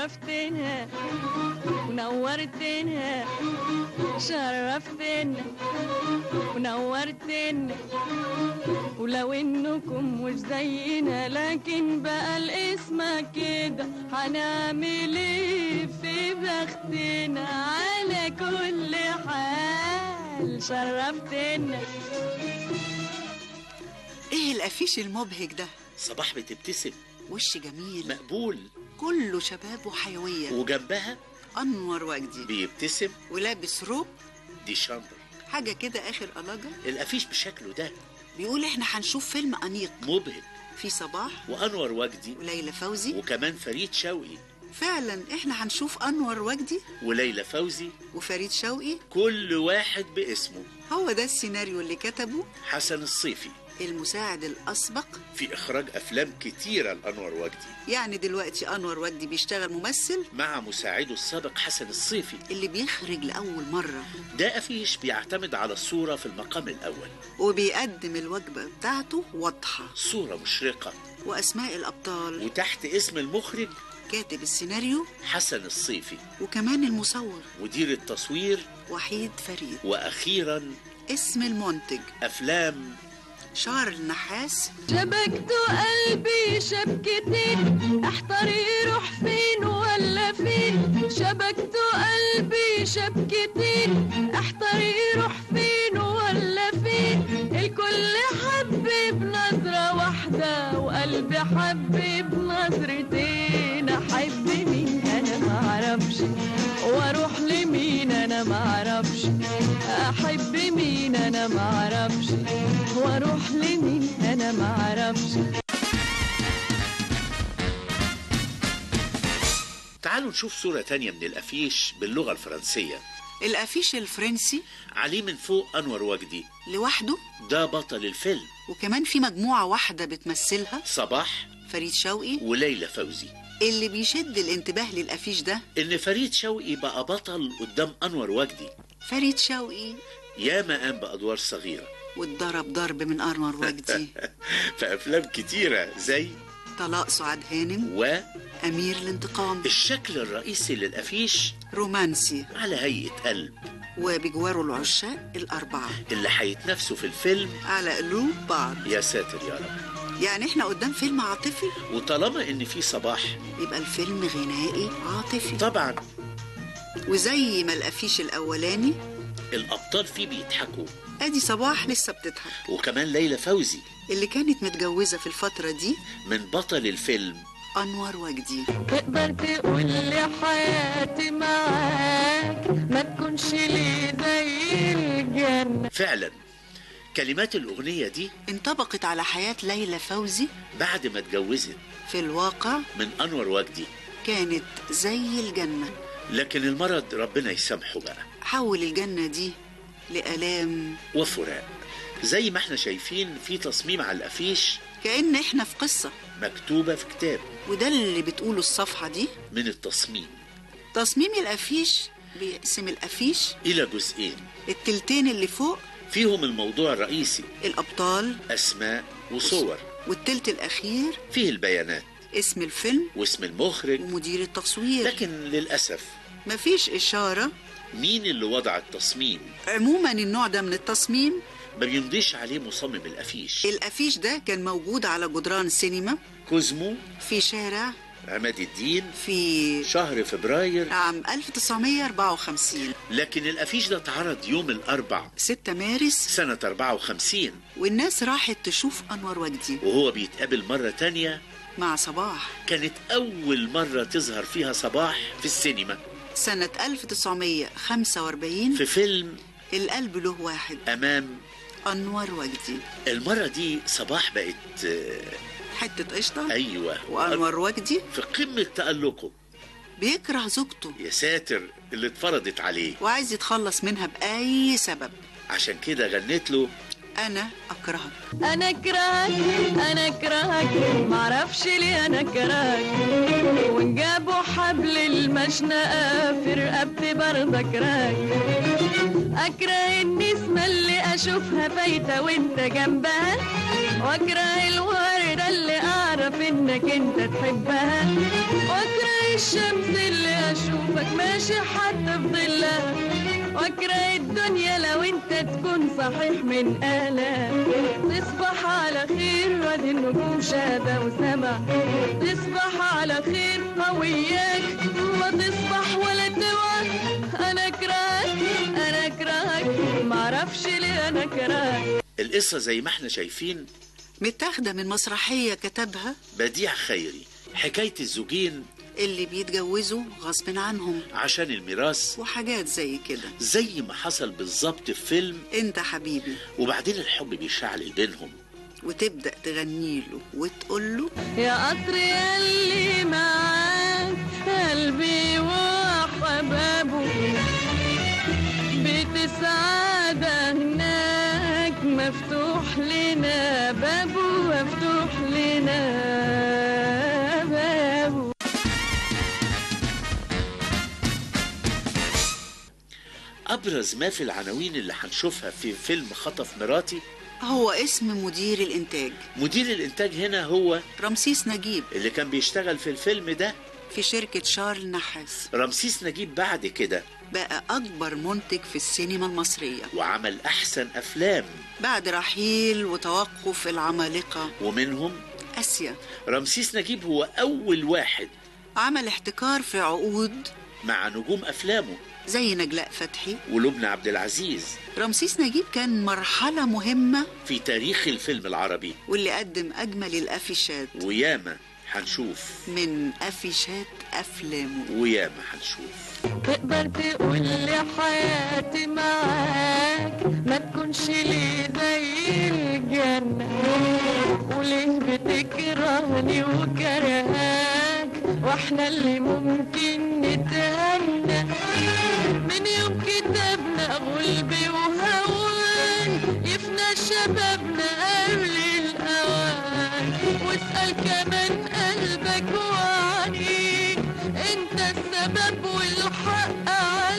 شرفتنا ونورتنا شرفتنا ونورتنا ولو انكم مش زينا لكن بقى الاسم كده هنعمل ايه في بختنا على كل حال شرفتنا ايه الافيش المبهج ده صباح بتبتسم وش جميل مقبول كله شباب وحيوية وجنبها انور وجدي بيبتسم ولابس روب دي شامبر حاجة كده اخر قلاجة الافيش بشكله ده بيقول احنا هنشوف فيلم انيق مبهج في صباح وانور وجدي وليلى فوزي وكمان فريد شوقي فعلا احنا هنشوف انور وجدي وليلى فوزي وفريد شوقي كل واحد باسمه هو ده السيناريو اللي كتبه حسن الصيفي المساعد الاسبق في اخراج افلام كتيره لانور وجدي يعني دلوقتي انور وجدي بيشتغل ممثل مع مساعده السابق حسن الصيفي اللي بيخرج لاول مره ده افيش بيعتمد على الصوره في المقام الاول وبيقدم الوجبه بتاعته واضحه صوره مشرقه واسماء الابطال وتحت اسم المخرج كاتب السيناريو حسن الصيفي وكمان المصور مدير التصوير وحيد فريد واخيرا اسم المنتج افلام شارل نحاس شبكت قلبي شبكتين احتار يروح فين ولا فين شبكت قلبي شبكتين احتار يروح فين ولا فين الكل حب بنظرة واحدة وقلبي حب بنظرتين احب مين انا معرفش واروح لمين انا معرفش احب مين انا معرفش واروح لمين انا معرفش تعالوا نشوف صورة تانية من الأفيش باللغة الفرنسية الافيش الفرنسي عليه من فوق أنور وجدي لوحده ده بطل الفيلم وكمان في مجموعه واحده بتمثلها صباح فريد شوقي وليلى فوزي اللي بيشد الانتباه للافيش ده إن فريد شوقي بقى بطل قدام أنور وجدي فريد شوقي ياما قام بأدوار صغيرة واتضرب ضرب من انور وجدي في أفلام كتيرة زي طلاق سعاد هانم امير الانتقام والشكل الرئيسي للأفيش رومانسي على هيئة قلب وبجواره العشاق الاربعه اللي هيتنافسوا في الفيلم على قلوب بعض يا ساتر يا رب يعني احنا قدام فيلم عاطفي وطالما إن في صباح يبقى الفيلم غنائي عاطفي طبعا وزي ما الافيش الاولاني الأبطال فيه بيضحكوا ادي صباح لسه بتضحك وكمان ليلى فوزي اللي كانت متجوزه في الفتره دي من بطل الفيلم انور وجدي تقدر تقول لي حياتي معاك ما تكونش لي زي الجنة فعلا كلمات الأغنية دي انطبقت على حياه ليلى فوزي بعد ما اتجوزت في الواقع من أنور وجدي كانت زي الجنه لكن المرض ربنا يسامحه بقى حول الجنه دي لالام وفراق زي ما احنا شايفين في تصميم على الأفيش كأن احنا في قصة مكتوبة في كتاب وده اللي بتقوله الصفحة دي من التصميم تصميم الأفيش بيقسم الأفيش إلى جزئين التلتين اللي فوق فيهم الموضوع الرئيسي الأبطال أسماء وصور والتلت الأخير فيه البيانات اسم الفيلم واسم المخرج ومدير التصوير لكن للأسف مفيش إشارة مين اللي وضع التصميم عموما النوع ده من التصميم ما بيمضيش عليه مصمم الأفيش الأفيش ده كان موجود على جدران سينما كوزمو في شارع عماد الدين في شهر فبراير عام 1954 لكن الأفيش ده اتعرض يوم الأربع 6 مارس سنة 54 والناس راحت تشوف أنور وجدي وهو بيتقابل مرة تانية مع صباح كانت أول مرة تظهر فيها صباح في السينما سنة 1945 في فيلم القلب له واحد أمام أنور وجدي المرة دي صباح بقت آه، حتة قشطة أيوة وأنور وجدي في قمة تألقه بيكره زوجته يا ساتر اللي اتفرضت عليه وعايز يتخلص منها بأي سبب عشان كده غنيت له أنا أكرهك انا اكرهك انا اكرهك معرفش ليه انا اكرهك وان جابوا حبل المشنقة في رقبتي برضه اكرهك اكره النسمة اللي اشوفها فايتة وانت جنبها واكره الوردة اللي اعرف ان انك انت تحبها واكره الشمس اللي اشوفك ماشي حتى في ظلها واكره الدنيا لو انت تكون صحيح من آلام تصبح على خير وادي النجوم شاهدة وسمع تصبح على خير قوياك ما تصبح ولا توعك انا كراك انا كراك معرفش ليه انا كراك القصة زي ما احنا شايفين متاخدة من مسرحية كتبها بديع خيري حكاية الزوجين اللي بيتجوزوا غصب عنهم عشان الميراث وحاجات زي كده زي ما حصل بالظبط في فيلم انت حبيبي وبعدين الحب بيشعل بينهم وتبدأ تغني له وتقول له يا قطر يلي معاك قلبي وحبابه بيت السعادة هناك مفتوح لنا بابه مفتوح لنا بابه أبرز ما في العناوين اللي هنشوفها في فيلم خطف مراتي هو اسم مدير الإنتاج مدير الإنتاج هنا هو رمسيس نجيب اللي كان بيشتغل في الفيلم ده في شركة شارل نحاس رمسيس نجيب بعد كده بقى أكبر منتج في السينما المصرية وعمل أحسن أفلام بعد رحيل وتوقف العمالقة ومنهم آسيا رمسيس نجيب هو أول واحد عمل احتكار في عقود مع نجوم أفلامه زي نجلاء فتحي ولبنى عبد العزيز رمسيس نجيب كان مرحلة مهمة في تاريخ الفيلم العربي واللي قدم أجمل الأفيشات وياما هنشوف من أفيشات أفلامه وياما هنشوف تقدر تقول لي حياتي معاك ما تكونش لي زي الجنة وليه بتكرهني وكرهاك واحنا اللي ممكن نتهنى من يوم كتبنا غلبي وهوان يفنى شبابنا قبل الأوان واسأل كمان قلبك وعنيك انت السبب والحق عليك